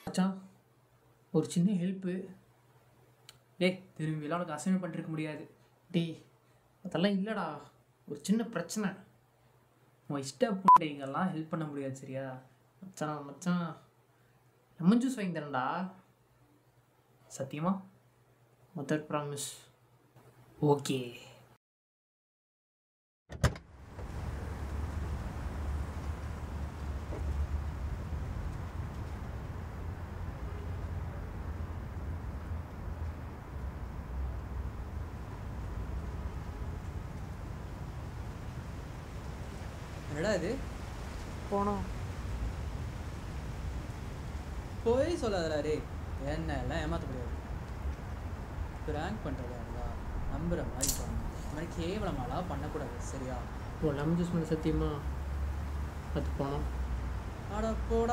மச்சான் ஒரு சின்ன ஹெல்ப்பு டேய் திரும்பிலாம் உனக்கு அசைன்மெண்ட் பண்ணிருக்க முடியாது டேய் அதெல்லாம் இல்லைடா ஒரு சின்ன பிரச்சனை உன் இஷ்டப்பட்டீங்கெல்லாம் ஹெல்ப் பண்ண முடியாது சரியா மச்சான் மச்சான் லெமன் ஜூஸ் வாங்கி தரேன்டா சத்தியமா மதர் ப்ராமிஸ் ஓகே என்னடா இது போனோம் போய் சொல்லாதடா டே என்ன எல்லாம் ஏமாற்ற முடியாது ப்ராங்க் பண்ணுறதா இருந்தா நம்புகிற மாதிரி பண்ணணும் இந்த மாதிரி கேவலமாலாம் பண்ணக்கூடாது சரியா ஓ லெமன் ஜூஸ் மேலே சத்தியமா அது போனோம் ஆடா போடா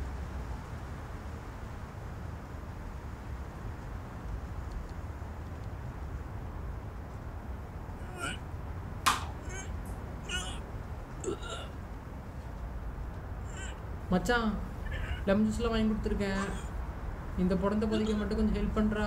மச்சான் லெமன் ஜூஸ்லாம் வாங்கி கொடுத்துருக்கேன் இந்த புடந்த பதிக்க மட்டும் கொஞ்சம் ஹெல்ப் பண்ணுறா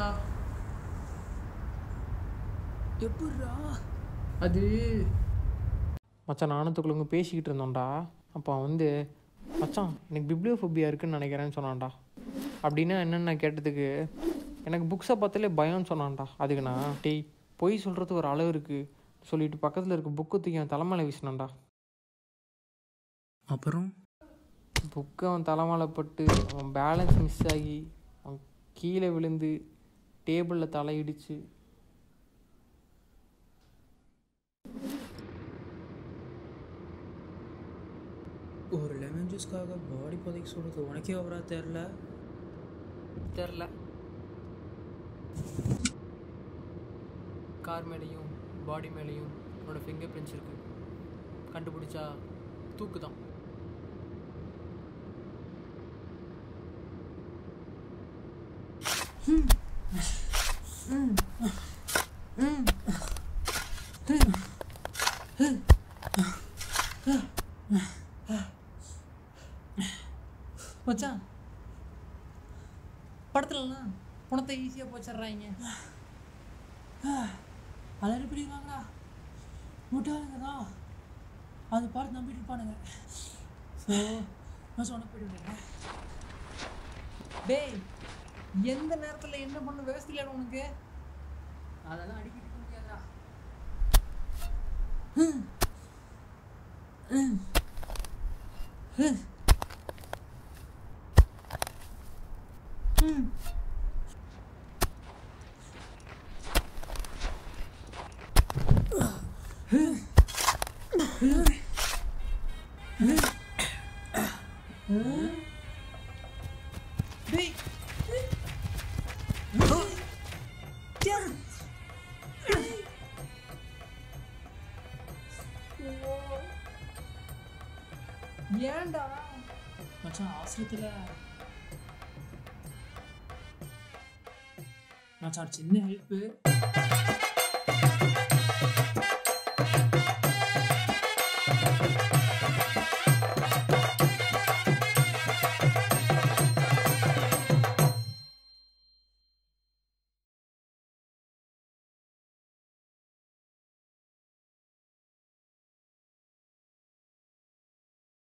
எப்பட்றா அது மச்சான் நானத்துக்குள்ளவங்க பேசிக்கிட்டு இருந்தோம்டா அப்போ அவன் வந்து மச்சான் எனக்கு பிப்ளியோஃபோபியா இருக்குன்னு நினைக்கிறேன்னு சொன்னான்டா அப்படின்னா என்னென்ன கேட்டதுக்கு எனக்கு புக்ஸை பார்த்தாலே பயம்னு சொன்னான்டா அதுக்கு நான் டேய் பொய் சொல்கிறது ஒரு அளவு இருக்குது சொல்லிட்டு பக்கத்தில் இருக்க புக்கு தூக்கி அவன் தலைமையில வீசினான்டா அப்புறம் புக்கு அவன் தலைமையில பட்டு அவன் பேலன்ஸ் மிஸ் ஆகி அவன் கீழே விழுந்து டேபிளில் தலையிடிச்சு ஒரு லெமன் ஜூஸ்க்காக பாடி புதைக்க சொல்கிறது உனக்கே ஓவரா தெரில தெரில கார் மேலேயும் பாடி மேலேயும் அவனோட ஃபிங்கர் பிரிண்ட்ஸ் இருக்கு கண்டுபிடிச்சா தூக்கு தான் மச்சான் படத்துலலாம் பணத்தை ஈஸியாக போச்சிடுறாங்க அதை பிடிவாங்களா முட்டாளுங்க தான் அது பார்த்து நம்பிட்டு இருப்பானுங்க ஸோ நான் சொன்ன போயிட்டு டேய் எந்த நேரத்தில் என்ன பண்ண விவசாயம் உனக்கு அதெல்லாம் அடிக்கிட்டு இருக்க முடியாதா டேய் ஏன்டா மச்சான் அவசரத்தில் மச்சான் சின்ன ஹெல்ப்பு